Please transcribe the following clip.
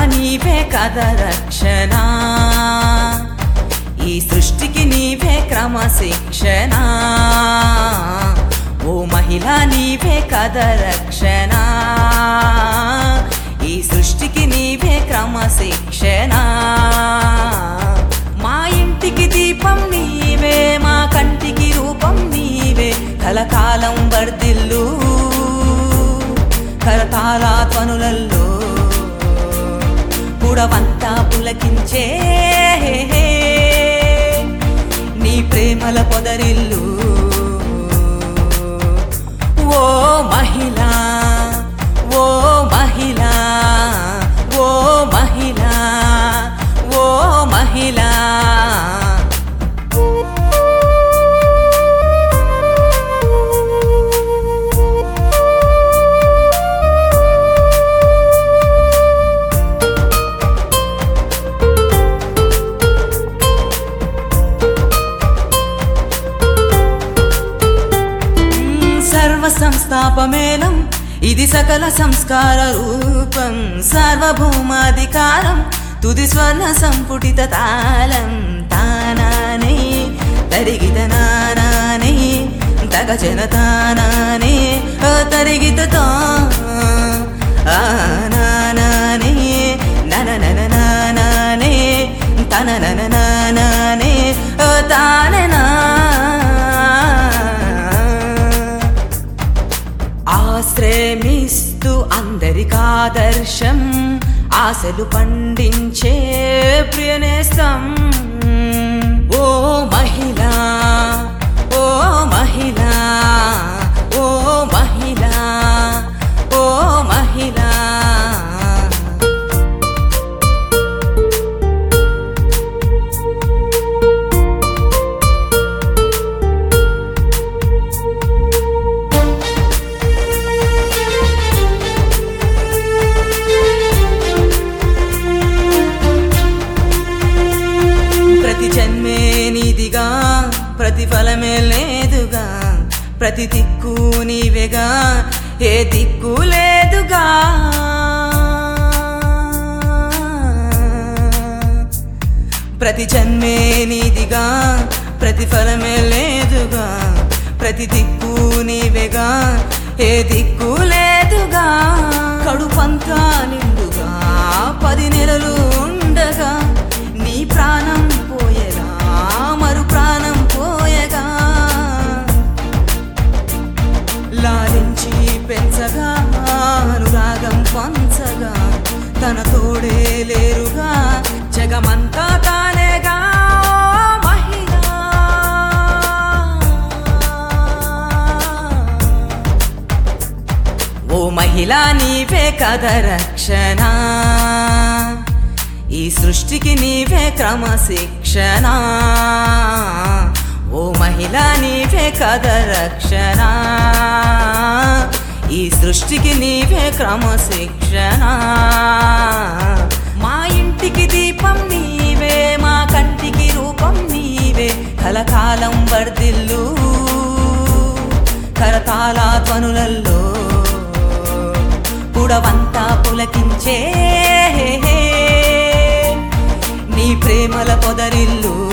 నీవే కథ రక్షణ ఈ సృష్టికి నీవే క్రమశిక్షణ ఓ మహిళ నీవే కథ రక్షణ ఈ సృష్టికి నీవే క్రమశిక్షణ మా ఇంటికి దీపం నీవే మా కంటికి రూపం నీవే కలకాలం వర్దిల్లు కరతాళ ధ్వనులల్లో పుడవంతా పులకించే నీ ప్రేమల పొదరిల్లు ఓ మహిళ ఓ మహిళ ఓ మహిళ ఓ మహిళ సర్వ సంస్థాపమేలం ఇది సకల సంస్కార రూపం సార్వభౌమాధికారం తుది స్వర్ణ సంపుటిత తాళం తానానే తరిగిత నానానే తగజన తానానే ఓ తరిగిత తా ఆ నానానే నన నన నానానే తన నన నానానే ఓ తాననా ఆశ్రమిస్తూ అందరికాదర్శం ఆశలు పండించే ప్రియనేస్తం ఓ మహిళ ఓ మహిళ ఓ మహిళ ఓ మహిళ ప్రతి జన్మే నీదిగా ప్రతిఫలమే లేదుగా ప్రతి దిక్కు నీవేగా ఏ దిక్కు లేదుగా ప్రతి జన్మే నీదిగా ప్రతిఫలమే లేదుగా ప్రతి దిక్కు నీవేగా ఏ దిక్కు లేదుగా కడుపంతా నిండుగా పది నెలలు ఉండగా నీ ప్రాణం పోయేలా మరు ప్రాణం పోయగా లాలించి పెంచగా అనురాగం పంచగా తన తోడే లేరుగా జగమంతా తానేగా మహిళ ఓ మహిళ నీవే కథ రక్షణ ఈ సృష్టికి నీవే క్రమశిక్షణ ఓ మహిళ నీవే కథ రక్షణ ఈ సృష్టికి నీవే క్రమశిక్షణ మా ఇంటికి దీపం నీవే మా కంటికి రూపం నీవే కలకాలం వర్దిల్లు కరతాళ ధ్వనులల్లో పుడవంతా పులకించే నీ ప్రేమల పొదరిల్లు